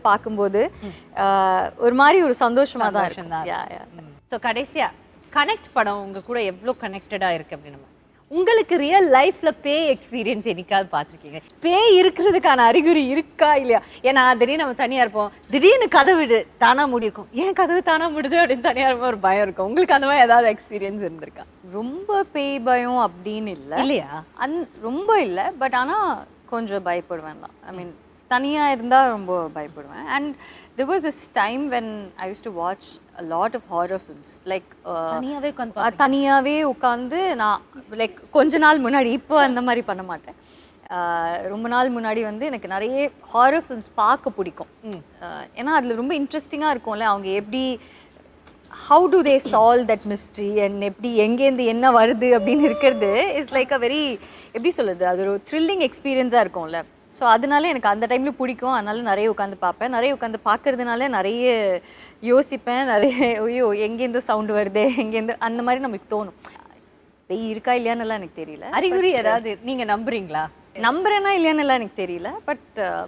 பார்க்கும்போது ஆஹ், ஒரு மாதிரி ஒரு சந்தோஷமா தான் சந்தோஷம் இருக்கும் Yeah, yeah. ஸோ கடைசியா கனெக்ட் படம் உங்க கூட எவ்வளோ கனெக்டடா இருக்கு அப்படின்னு நம்ம உங்களுக்கு ரியல் லைஃப்ல பேய் எக்ஸ்பீரியன்ஸ் என்னைக்காவது பார்த்துருக்கீங்க பேய் இருக்கிறதுக்கான அறிகுறி இருக்கா இல்லையா ஏன்னா திடீர்னு நம்ம தனியா இருப்போம் திடீர்னு கதவு தானா மூடிருக்கும் ஏன் கதவு தானா மூடுது அப்படின்னு தனியா இருப்போம் ஒரு பயம் இருக்கும் உங்களுக்கு அந்த மாதிரி ஏதாவது எக்ஸ்பீரியன்ஸ் இருந்திருக்கா ரொம்ப பேய் பயம் அப்படின்னு இல்லை இல்லையா அந் ரொம்ப இல்லை பட் ஆனா கொஞ்சம் பயப்படுவேன் தான் ஐ மீன் தனியா இருந்தா ரொம்ப பயப்படுவேன் and there was this time when I used to watch a lot of horror films like uh, தனியாவே உட்காந்து அஹ் தனியாவே உட்காந்து நான் லைக் கொஞ்ச நாள் முன்னாடி இப்போ அந்த மாதிரி பண்ண மாட்டேன் அஹ் ரொம்ப நாள் முன்னாடி வந்து எனக்கு நிறைய ஹாரர் ஃபிலிம்ஸ் பார்க்க பிடிக்கும் அஹ் ஏன்னா அதில் ரொம்ப இன்ட்ரெஸ்டிங்காக இருக்கும்ல அவங்க எப்படி how to they solve that mystery and எப்படி எங்கேருந்து என்ன வருது அப்படின்னு இருக்கிறது இஸ் லைக் அ வெரி எப்படி சொல்லுது அது ஒரு த்ரில்லிங் எக்ஸ்பீரியன்ஸாக இருக்கும்ல ஸோ அதனால எனக்கு அந்த டைமில் பிடிக்கும் அதனால நிறைய உட்காந்து பார்ப்பேன் நிறைய உட்காந்து பார்க்கறதுனால நிறைய யோசிப்பேன் நிறைய ஐயோ எங்கேருந்து சவுண்டு வருதே எங்கேருந்து அந்த மாதிரி நமக்கு தோணும் பெய் இருக்கா இல்லையான்னு எல்லாம் எனக்கு தெரியல அறிகுறி ஏதாவது நீங்க நம்புறீங்களா நம்புறேனா இல்லையான்னு எல்லாம் எனக்கு தெரியல பட்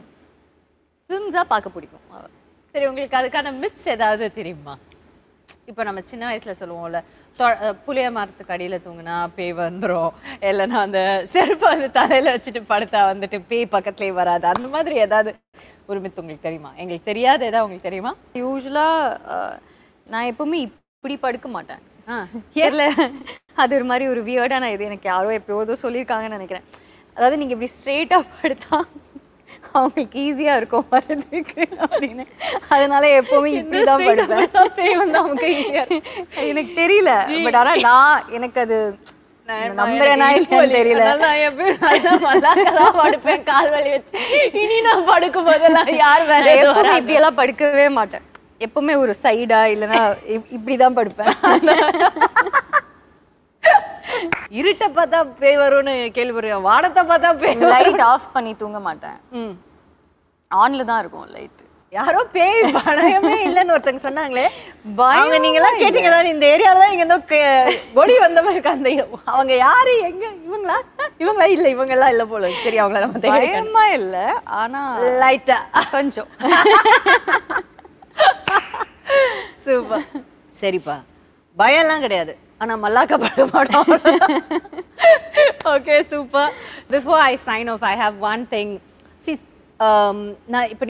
ஃபிலிம்ஸாக பார்க்க பிடிக்கும் அவ்வளவுதான். சரி உங்களுக்கு அதுக்கான மித்ஸ் ஏதாவது தெரியுமா இப்போ நம்ம சின்ன வயசுல சொல்லுவோம்ல தொ- அஹ் புளிய மரத்துக்கு அடியில தூங்குனா பேய் வந்துரும் இல்லைன்னா அந்த செருப்பை வந்து தலையில வச்சுட்டு படுத்தா வந்துட்டு பேய் பக்கத்துலயே வராது அந்த மாதிரி ஏதாவது ஒரு மித்து உங்களுக்கு தெரியுமா எங்களுக்கு தெரியாத ஏதாவது உங்களுக்கு தெரியுமா யூஸ்வலாக நான் எப்பவுமே இப்படி படுக்க மாட்டேன் ஆ தெரியல அது ஒரு மாதிரி ஒரு வியர்டான இது எனக்கு யாரோ எப்போதோ சொல்லியிருக்காங்கன்னு நினைக்கிறேன் அதாவது நீங்கள் இப்படி ஸ்ட்ரெயிட்டாக படுத்தா அவங்களுக்கு ஈஸியாக இருக்கும் வர்றதுக்கு அப்படின்னு அதனால எப்பவுமே இப்படி தான் படுப்பேன் பேய் வந்து நமக்கு ஈஸியா எனக்கு தெரியல பட் ஆனால் நான் எனக்கு அது நம்புறேனா இல்லையான்னு தெரியல நான் எப்பயும் நல்லா மல்லாக்கதான் படுப்பேன் கால் வலி வச்சு இனி நான் படுக்கும் போதெல்லாம் யார் வேற நான் எதுவும் எப்பவுமே வராது. இப்படி எல்லாம் படுக்கவே மாட்டேன் எப்பவுமே ஒரு சைடா இல்லைன்னா இப்- இப்படிதான் படுப்பேன் இருட்டை பார்த்தா பேய் வரும்னு கேள்விப்படுறேன் வானத்தை பார்த்தா பேய் வரும். லைட் ஆஃப் பண்ணி தூங்க மாட்டேன் ம். ஆன்ல தான் இருக்கும் லைட் யாரோ பேய் பயமே இல்லைன்னு ஒருத்தங்க சொன்னாங்களே பயம் அவங்க நீங்க எல்லாம் கேட்டீங்க தானே இந்த ஏரியால தான் இங்க ஏதோ கே- கொடி வந்த மாதிரி இருக்கு அந்த அவங்க யாரு எங்க இவங்களா இவங்களா இல்ல இவங்க எல்லாம் இல்ல போல இருக்கு. சரி அவங்கள நம்ம தேடி பயமா இல்ல ஆனா லைட்டா கொஞ்சம் சூப்பர் சரிப்பா பயம்லாம் கிடையாது ஆனா மல்லாக்க பட மாட்டோம் okay super before I sign off I have one thing சி நான் இப்போ